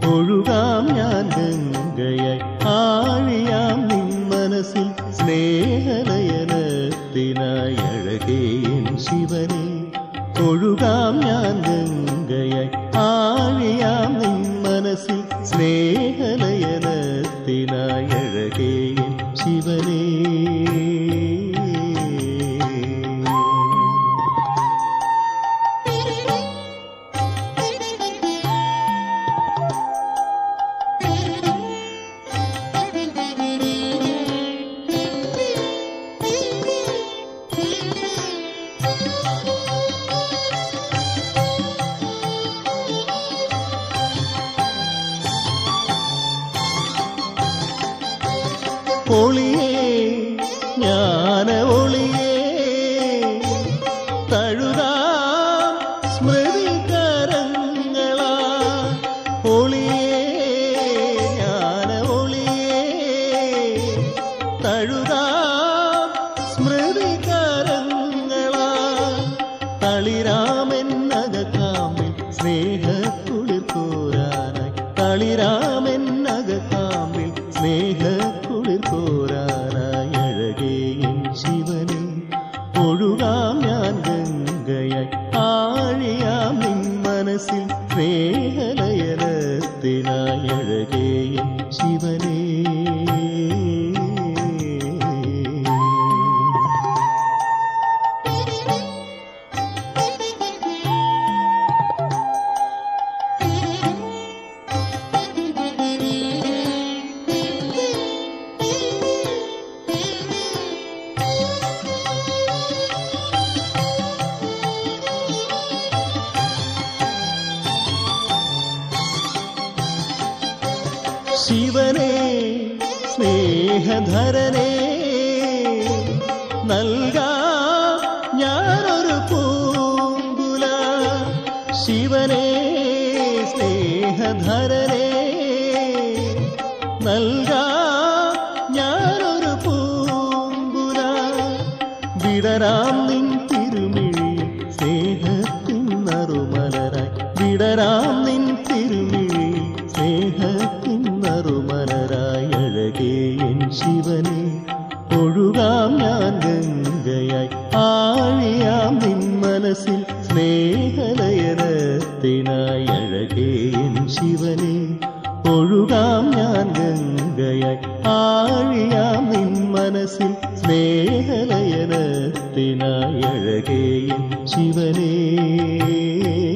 ഒഴുകാം ഞാൻ ഗംഗയായി ആഴിയാം നിൻ മനസ്സിൽ സ്നേഹലയനത്തിനായി അഴകേൻ ശിവനെ ഒഴുകാം ഞാൻ ഗംഗയായി ആഴിയാം നിൻ മനസ്സിൽ സ്നേഹലയനത്തിനായി അഴകേൻ ശിവനേ ഒളിയേ ജ്ഞാന ഒളിയേ തഴുകാം സ്മൃതി കരങ്ങളാ ഒളിയേ ജ്ഞാന ഒളിയേ തഴുകാം സ്മൃതി കരങ്ങളാ തളിരാമെന്നകക്കാമ്പിൽ സ്നേഹക്കുളിർ കോരാനായി തളിരാമെന്നകക്കാമ്പിൽ സ്നേഹക്കുളിർ കോരാനായി അഴകേയും ശിവനെ ഒഴുകാം ഞാൻ ഗംഗയായി ആഴിയാം നിൻ മനസ്സിൽ സ്നേഹലയനത്തിനായി അഴകേയും ശിവനേ ശിവനേ സ്നേഹധരനേ നൽകാ ഞാനൊരു പൂങ്കുല ശിവനേ സ്നേഹധരനേ നൽകാ ഞാനൊരു പൂങ്കുല വിടരാം നിൻ തിരുമിഴി സ്നേഹത്തിൻ നറുമലരായി വിടരാം നിൻ തിരുമിഴി സ്നേഹത്തിൻ നറുമലരായി അഴകേ എൻ ശിവനെ ഒഴുകാം ഞാൻ ഗംഗയായി ആഴിയാം നിൻ മനസ്സിൽ സ്നേഹലയനത്തിനായി അഴകേ എൻ ശിവനെ ഒഴുകാം ഞാൻ ഗംഗയായി ആഴിയാം നിൻ മനസ്സിൽ സ്നേഹലയനത്തിനായി അഴകേ എൻ ശിവനേ